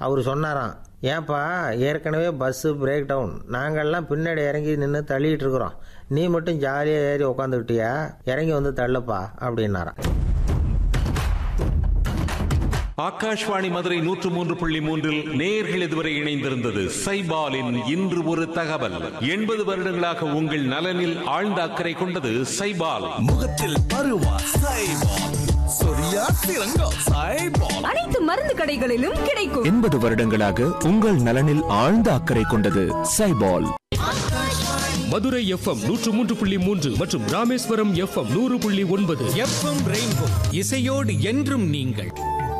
அவர் சொன்னாராம் ஏன்பா ஏற்கனவே பஸ்ஸு பிரேக் டவுன் நாங்கள்லாம் பின்னாடி இறங்கி நின்று தள்ளிட்டு இருக்கிறோம் நீ மட்டும் ஜாலியாக ஏறி உக்காந்துக்கிட்டியா இறங்கி வந்து தள்ளுப்பா அப்படின்னாராம் ஆகாஷ்வாணி மதுரை நூற்று மூன்று புள்ளி மூன்றில் நேர்கள் இதுவரை இணைந்திருந்தது சைபாலின் இன்று ஒரு தகவல் எண்பது வருடங்களாக உங்கள் நலனில் ஆழ்ந்த அக்கறை கொண்டது சைபால் முகத்தில் பருவா சைபால் சொரியா சிறங்கோ சைபால் அனைத்து மருந்து கடைகளிலும் கிடைக்கும் எண்பது வருடங்களாக உங்கள் நலனில் ஆழ்ந்த அக்கறை கொண்டது சைபால் மதுரை எஃப்எம் நூற்று மூன்று புள்ளி மூன்று மற்றும் ராமேஸ்வரம் எஃப்எம் நூறு புள்ளி ஒன்பது எஃப்எம் ரெயின்போ இசையோடு என்றும் நீங்கள்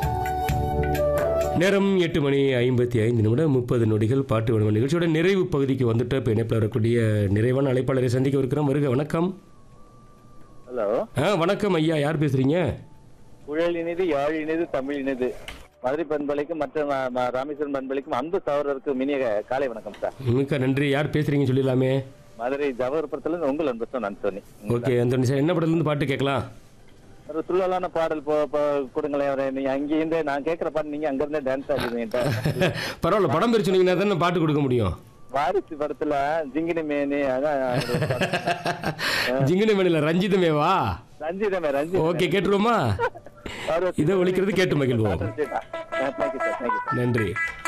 நேரம் எட்டு மணி ஐம்பத்தி ஐந்து நிமிடம் முப்பது நொடிகள் பாட்டு வனம் நிகழ்ச்சியோட நிறைவு பகுதிக்கு வந்துட்டு இப்போ இணைப்பில் வரக்கூடிய நிறைவான அழைப்பாளரை சந்திக்க இருக்கிறோம் வருக வணக்கம் ஹலோ ஆ வணக்கம் ஐயா யார் பேசுறீங்க குழல் இனிது யாழ் இனிது தமிழ் இனிது மதுரை பண்பலைக்கும் மற்ற ம- ம- ராமேஸ்வரம் பண்பலைக்கும் அன்பு சகோதரருக்கு மினிய காலை வணக்கம் சார் மிக்க நன்றி யார் பேசுறீங்கன்னு சொல்லிடலாமே மதுரை ஜவஹர்புரத்துல இருந்து உங்கள் அன்பு சொன்ன அன்சோனி ஓகே அந்த சார் என்ன படத்துலேருந்து பாட்டு கேட்கலாம் ஒரு துள்ளலான பாடல் போ போ- கொடுங்களேன் அவரே. நீங்க அங்கே இருந்து நான் கேட்கிற பாட்டு நீங்க அங்க இருந்தே டான்ஸ் ஆடுவீங்க பரவாயில்ல படம் பேர் சொன்னீங்கன்னா தானே பாட்டு கொடுக்க முடியும் வாரிசு படத்துல ஜிங்கினி மேனி அதான் ஒரு பாட்டு. ஜிங்கினி மணியில் ரஞ்சிதமேவா ரஞ்சிதமே ரஞ்சிதமே ஓகே கேட்டுருவோமா அவர் இதை ஒழிக்கிறது கேட்டு மகிழ்வோம் தேங்க்யூ சார் தேங்க்யூ சார் நன்றி